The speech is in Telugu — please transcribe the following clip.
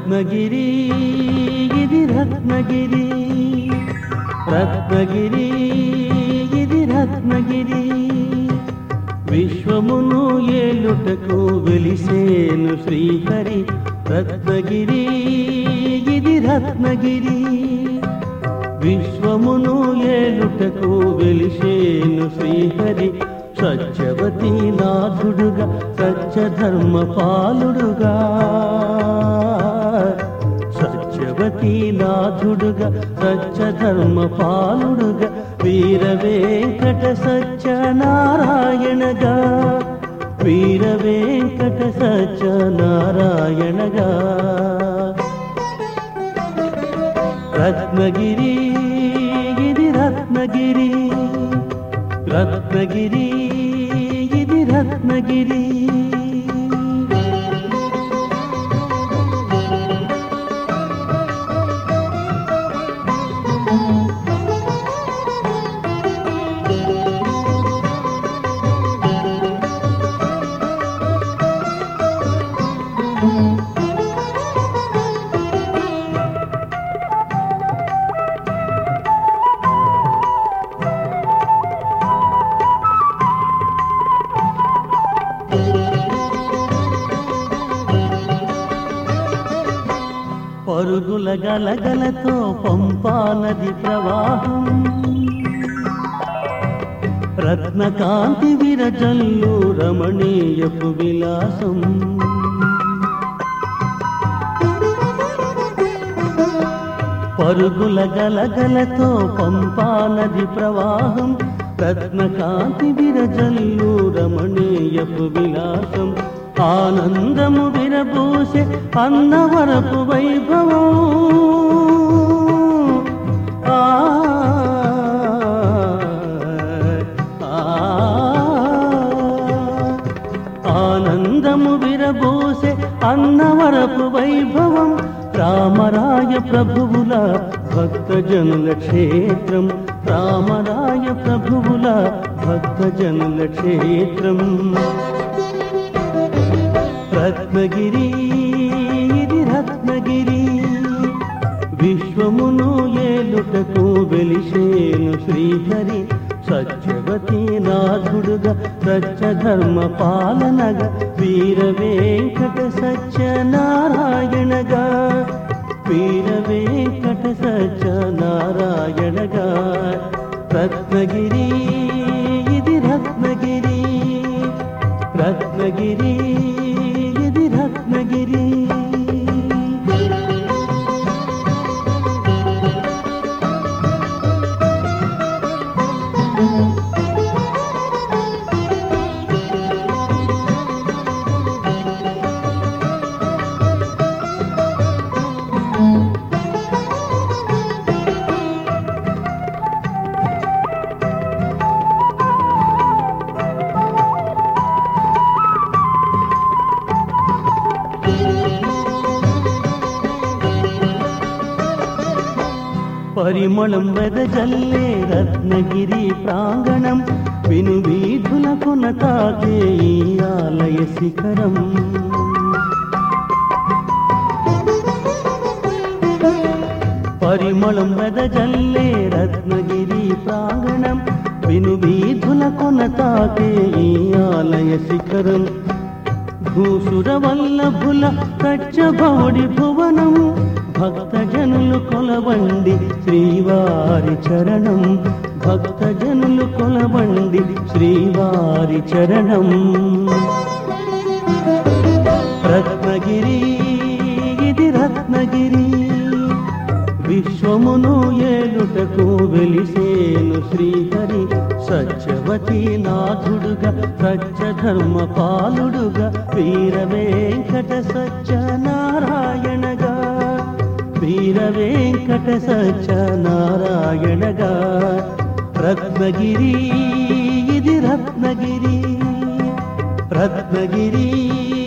రత్నగిరి ఇది రత్నగిరి రత్నగిరి ఇది రత్నగిరి విశ్వమును ఏలుటకు వెలిసేను శ్రీహరి రత్నగిరి ఇది రత్నగిరి విశ్వమును ఏలుటకు వెలిసేను శ్రీహరి సత్యవతి నాథుడుగా సత్యధర్మ పాలుడుగా సత్యవతి నాథుడుగా సత్యధర్మ పాలుడుగా వీర వెంకట సత్యనారాయణగా వీర వెంకట సత్యనారాయణగా రత్నగిరి ఇది రత్నగిరి రత్నగిరి ఇది రత్నగిరి పరుగుల గలగలతో పంపా నది ప్రవాహం రత్నకాంతి విరజల్లు రమణీయపు విలాసం పరుగుల గలగలతో పంపా నది ప్రవాహం రత్నకాంతి విరజల్లు రమణీయపు విలాసం ఆనందము విరబూసే అన్నవరపు వైభవం ఆ, ఆ, ఆనందము విరబూసే అన్నవరపు వైభవం రామరాయ ప్రభువుల భక్తజనుల క్షేత్రం రామరాయ ప్రభువుల భక్తజనుల క్షేత్రం రత్నగిరి ఇది రత్నగిరి విశ్వమును ఏలుటకు వెలిసేను శ్రీహరి సత్యవతి నాథుడుగా సత్యధర్మ పాలనగా వీర వెంకట సత్యనారాయణగా వీర వెంకట సత్యనారాయణగా రత్నగిరి ఇది రత్నగిరి రత్నగిరి ఇది రత్నగిరి పరిమళం వెదజల్లే రత్నగిరి ప్రాంగణం విను వీధులకున తాకే ఈ ఆలయ శిఖరం పరిమళం వెదజల్లే రత్నగిరి ప్రాంగణం విను వీధులకున తాకే ఈ ఆలయ శిఖరం భూసుర వల్లభుల కచ్చబౌడి భువనం భక్తజనులు కొలవండి శ్రీవారి చరణం భక్తజనులు కొలవండి శ్రీవారి చరణం రత్నగిరి ఇది రత్నగిరి విశ్వమును ఏలుటకు వెలిసేను శ్రీహరి సత్యవతి నాథుడుగా సత్యధర్మ పాలుడుగా వీర వెంకట సత్యనారాయణగా వీర వెంకట సత్యనారాయణగా రత్నగిరి ఇది రత్నగిరి రత్నగిరి